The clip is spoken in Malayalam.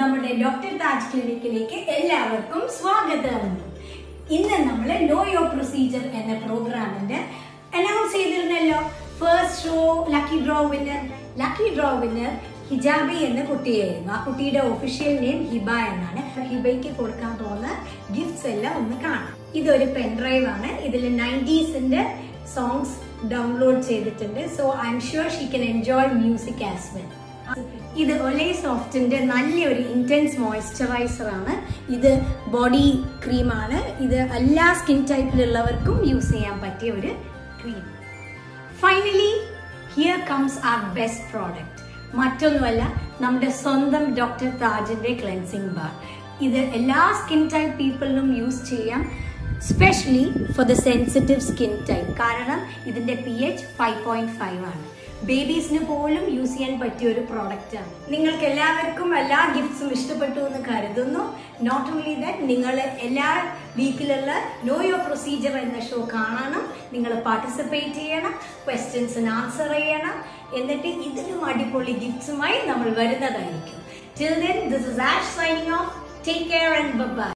നമ്മുടെ ഡോക്ടർ താജ് ക്ലിനിക്കിലേക്ക് എല്ലാവർക്കും സ്വാഗതം ഇന്ന് നമ്മൾ നോ യോ പ്രൊസീജിയർ എന്ന പ്രോഗ്രാമിന്റെ അനൗൺസ് ചെയ്തിരുന്നല്ലോ first show lucky draw winner lucky draw winner Hijabi എന്ന കുട്ടിയായിരുന്നു ആ കുട്ടിയുടെ ഒഫീഷ്യൽ നെയിം ഹിബ എന്നാണ് ഹിബയ്ക്ക് കൊടുക്കാൻ പോകുന്ന ഗിഫ്റ്റ്സ് എല്ലാം ഒന്ന് കാണാം ഇതൊരു പെൻഡ്രൈവ് ആണ് ഇതിൽ നയൻറ്റീസിന്റെ സോങ്സ് ഡൗൺലോഡ് ചെയ്തിട്ടുണ്ട് so I'm sure she can enjoy music as well ഇത് ഒലേ സോഫ്റ്റിന്റെ നല്ലൊരു ഇന്റൻസ് മോയ്സ്ചറൈസർ ആണ് ഇത് ബോഡി ക്രീമാണ് ഇത് എല്ലാ സ്കിൻ ടൈപ്പിലുള്ളവർക്കും യൂസ് ചെയ്യാൻ പറ്റിയ ഒരു cream finally here comes our best product മറ്റൊന്നുമല്ല നമ്മുടെ സ്വന്തം ഡോക്ടർ താജിന്റെ ക്ലെൻസിങ് ബാർ ഇത് എല്ലാ സ്കിൻ ടൈപ്പ് പീപ്പിളിനും യൂസ് ചെയ്യാം specially for the sensitive skin type കാരണം ഇതിന്റെ P H five point five ആണ് ബേബീസിന് പോലും യൂസ് ചെയ്യാൻ പറ്റിയ ഒരു പ്രോഡക്റ്റ് ആണ് നിങ്ങൾക്ക് എല്ലാവർക്കും എല്ലാ ഗിഫ്റ്റ്സും ഇഷ്ടപ്പെട്ടു എന്ന് കരുതുന്നു നോട്ട് ഓൺലി ദാറ്റ് നിങ്ങൾ എല്ലാ വീക്കിലുള്ള നോ യോ പ്രൊസീജിയർ എന്ന ഷോ കാണണം നിങ്ങൾ പാർട്ടിസിപ്പേറ്റ് ചെയ്യണം ക്വസ്റ്റ്യൻസിന് ആൻസർ ചെയ്യണം എന്നിട്ട് ഇതിലും അടിപൊളി ഗിഫ്റ്റ്സുമായി നമ്മൾ വരുന്നതായിരിക്കും till then this is Ash signing off take care and by